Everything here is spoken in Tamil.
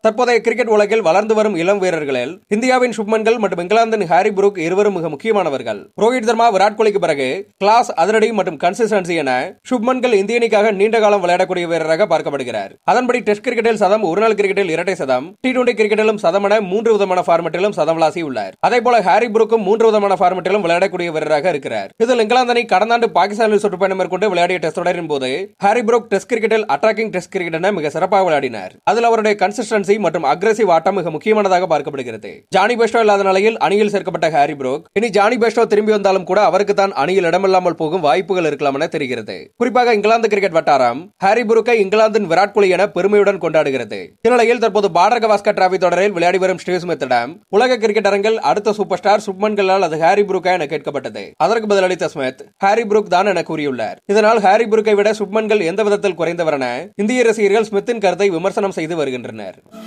தற்போதைய கிரிக்கெட் உலகில் வளர்ந்து வரும் இளம் வீரர்களில் இந்தியாவின் சுப்மன்கள் மற்றும் இங்கிலாந்தின் ஹாரி புரூக் இருவரும் மிக முக்கியமானவர்கள் ரோஹித் சர்மா விராட் கோலிக்கு பிறகு கிளாஸ் அதிரடி மற்றும் கன்சிஸ்டன்சி என சுப்மன்கள் இந்திய அணிக்காக நீண்ட காலம் விளையாடக்கூடிய வீரராக பார்க்கப்படுகிறார் அதன்படி டெஸ்ட் கிரிக்கெட்டில் சதம் ஒருநாள் கிரிக்கெட்டில் இரட்டை சதம் டி டுவெண்டி கிரிக்கெட்டிலும் சதம் என மூன்று விதமான ஃபார்மெட்டிலும் சதம் விளாசி உள்ளார் அதே போல ஹாரி புரூக்கும் மூன்று விதமான ஃபார்மெட்டிலும் விளையாடக்கூடிய வீரராக இருக்கிறார் இதில் இங்கிலாந்து அணி கடந்த ஆண்டு பாகிஸ்தானில் சுற்றுப்பயணம் மேற்கொண்டு விளையாடிய டெஸ்ட் தொடரின் போது ஹாரி புரூக் டெஸ்ட் கிரிக்கெட்டில் அட்டாக்கிங் டெஸ்ட் கிரிக்கெட் என மிக சிறப்பாக விளையாடினார் அதில் அவருடைய கன்சிஸ்டன்சி மற்றும் அக்ரெசிவ் ஆட்டம் மிக முக்கியமானதாக பார்க்கப்படுகிறது ஜானி பெஸ்டோ இல்லாத நிலையில் அணியில் சேர்க்கப்பட்ட ஹாரி புரோக் இனி ஜானி பெஸ்டோ திரும்பி வந்தாலும் கூட அவருக்கு தான் அணியில் இடமில்லாமல் போகும் வாய்ப்புகள் இருக்கலாம் என தெரிகிறது குறிப்பாக இங்கிலாந்து கிரிக்கெட் வட்டாரம் ஹாரி புரூக்கை இங்கிலாந்தின் விராட் கோலி என பெருமையுடன் கொண்டாடுகிறது இந்நிலையில் தற்போது பார்டர் கவாஸ்கர் டிராபி தொடரில் விளையாடி வரும் ஸ்டீவ் ஸ்மித்திடம் உலக கிரிக்கெட் அரங்கில் அடுத்த சூப்பர் ஸ்டார் சுப்மன்களால் அது ஹாரி புரூக்கா என கேட்கப்பட்டது அதற்கு பதிலளித்த ஸ்மித் ஹாரி புரூக் தான் என கூறியுள்ளார் இதனால் ஹாரி புரூக்கை விட சுப்மன்கள் எந்த விதத்தில் குறைந்தவர் என இந்திய ரசிகர்கள் ஸ்மித்தின் கருத்தை விமர்சனம் செய்து வருகின்றனர்